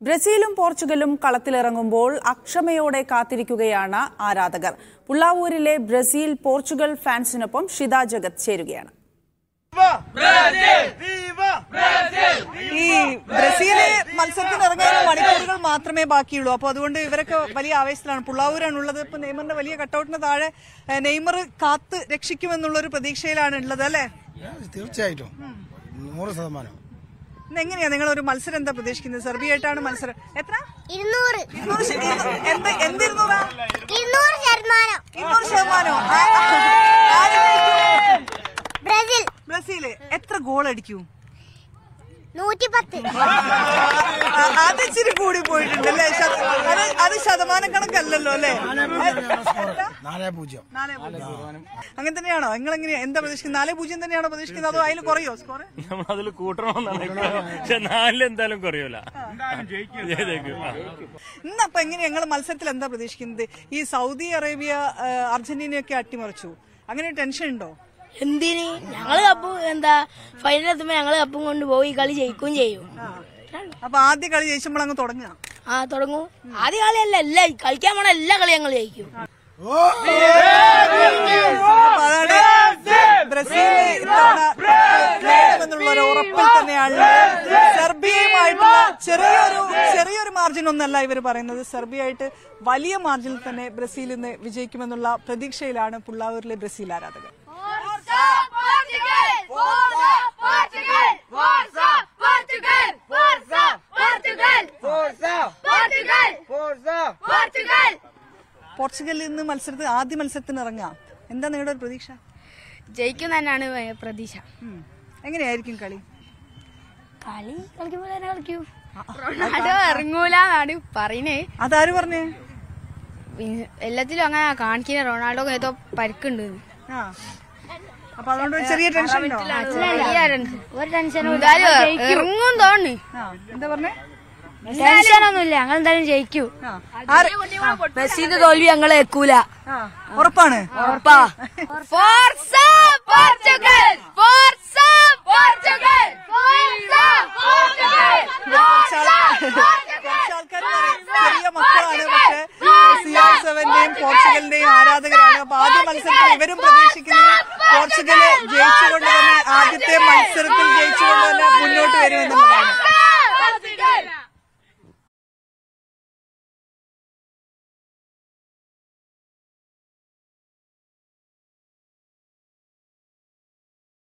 ബ്രസീലും പോർച്ചുഗലും കളത്തിലിറങ്ങുമ്പോൾ അക്ഷമയോടെ കാത്തിരിക്കുകയാണ് ആരാധകർ പുള്ളാവൂരിലെ ബ്രസീൽ പോർച്ചുഗൽ ഫാൻസിനൊപ്പം ഷിത ജഗത് ചേരുകയാണ് ഈ ബ്രസീല് മത്സരത്തിന് ഇറങ്ങാൻ മണിക്കൂറുകൾ മാത്രമേ ബാക്കിയുള്ളൂ അപ്പൊ അതുകൊണ്ട് ഇവരൊക്കെ വലിയ ആവേശത്തിലാണ് പുള്ളാവൂരാണ് ഉള്ളത് ഇപ്പൊ നെയ്മറിന്റെ വലിയ കട്ടൗട്ടിന് താഴെ ഏ, നെയ്മർ കാത്ത് രക്ഷിക്കുമെന്നുള്ള ഒരു പ്രതീക്ഷയിലാണ് ഉള്ളത് അല്ലെ തീർച്ചയായിട്ടും നൂറ് ശതമാനം ഇന്ന് എങ്ങനെയാ നിങ്ങൾ ഒരു മത്സരം എന്താ പ്രതീക്ഷിക്കുന്നത് സെർബിയായിട്ടാണ് മത്സരം എത്ര ഇരുന്നൂറ് ഇരുന്നൂറ് ശ- ഇരുന്നൂ- എന്ത് എന്ത് ഇരുന്നൂറാ ഇരുന്നൂറ് ശതമാനം ഇരുന്നൂറ് ശതമാനോ ആ, ആര് ജയിക്കും? ബ്രസീൽ ബ്രസീല് എത്ര ഗോൾ അടിക്കും നൂറ്റി പത്ത് ആ, അത് ഇച്ചിരി കൂടി പോയിട്ടുണ്ട് അല്ലേ ശത- അത് അത് ശതമാനം കണക്കല്ലല്ലോ അല്ലേ നാല് പൂജ്യം നാലേ പൂജ്യം. അങ്ങനെ തന്നെയാണോ നിങ്ങൾ എങ്ങനെയാ എന്താ പ്രതീക്ഷിക്കുന്നത് നാലേ പൂജ്യം തന്നെയാണോ പ്രതീക്ഷിക്കുന്നത് അതോ അതിൽ കുറയോ സ്കോർ നമ്മൾ അതിൽ കൂട്ടണമെന്നാണ് ഇപ്പൊ പക്ഷെ നാലിൽ എന്തായാലും കുറയൂല ജയിക്കും ആ. ഇന്നപ്പൊ എങ്ങനെയാ നിങ്ങൾ മത്സരത്തിൽ എന്താ പ്രതീക്ഷിക്കുന്നത് ഈ സൗദി അറേബ്യ ആ, അർജന്റീനയൊക്കെ അട്ടിമറിച്ചു അങ്ങനെ ടെൻഷൻ ഉണ്ടോ എന്തിന് ഞങ്ങള് കപ്പും എന്താ ഫൈനൽ എത്തുമ്പോ ഞങ്ങള് കപ്പും കൊണ്ട് പോയി ഈ കളി ജയിക്കുകയും ചെയ്യും അപ്പൊ ആദ്യ കളി ജയിച്ചുമ്പോൾ അങ്ങ് തുടങ്ങുക ആ തുടങ്ങും ആദ്യ കളിയല്ല എല്ലാ കളിക്കാൻ പോണ എല്ലാ കളിയും ഞങ്ങൾ ജയിക്കും അപ്പൊ അതാണ് ബ്രസീൽ ഇത്തവണ നേടുമെന്നുള്ള ഒരു ഉറപ്പിൽ തന്നെയാണ് സെർബിയയുമായിട്ടുള്ള ചെറിയൊരു ചെറിയൊരു മാർജിൻ ഒന്നല്ല ഇവർ പറയുന്നത് സെർബിയായിട്ട് വലിയ മാർജിനിൽ തന്നെ ബ്രസീൽ ഇന്ന് വിജയിക്കുമെന്നുള്ള പ്രതീക്ഷയിലാണ് പുള്ളാവൂരിലെ ബ്രസീൽ ആരാധകർ പോർച്ചുഗലിൽ ഇന്ന് മത്സരത്തിൽ ആദ്യ മത്സരത്തിന് ഇറങ്ങാം എന്താ നിങ്ങളുടെ ഒരു പ്രതീക്ഷ ജയിക്കും തന്നെയാണ് പ്രതീക്ഷ ഉം. എങ്ങനെയായിരിക്കും കളി കളി കളിക്കുമ്പോ തന്നെ കളിക്കൂ റൊണാൾഡോ ഇറങ്ങൂലെന്നാണ് പറയുന്നേ അതാര് പറഞ്ഞേ പിന്നെ എല്ലാത്തിലും അങ്ങനെ കാണിക്കുന്ന റൊണാൾഡോ ഏതോ പരിക്കുണ്ട് ആ അപ്പൊ അതുകൊണ്ട് ഒരു ചെറിയ ടെൻഷൻ ഉണ്ടോ ഒരു ടെൻഷനും ഇറങ്ങും തോന്നുന്നു ആ എന്താ പറഞ്ഞേ ടെൻഷനൊന്നുമില്ല ഞങ്ങൾ എന്തായാലും ജയിക്കൂ ആ ആര് മെസ്സിന്റെ തോൽവി ഞങ്ങൾ വെക്കൂല ആ ഉറപ്പാണ് ഉറപ്പാ ഫോർസ പോർച്ചുഗൽ ഫോർസ പോർച്ചുഗൽ കുറച്ച് ആൾക്കാർ പറയും ചെറിയ മക്കളാണ് പക്ഷെ സി ആർ സെവന്റെയും പോർച്ചുഗലിന്റെയും ആരാധകരാണ് അപ്പൊ ആദ്യ മത്സരത്തിൽ ഇവരും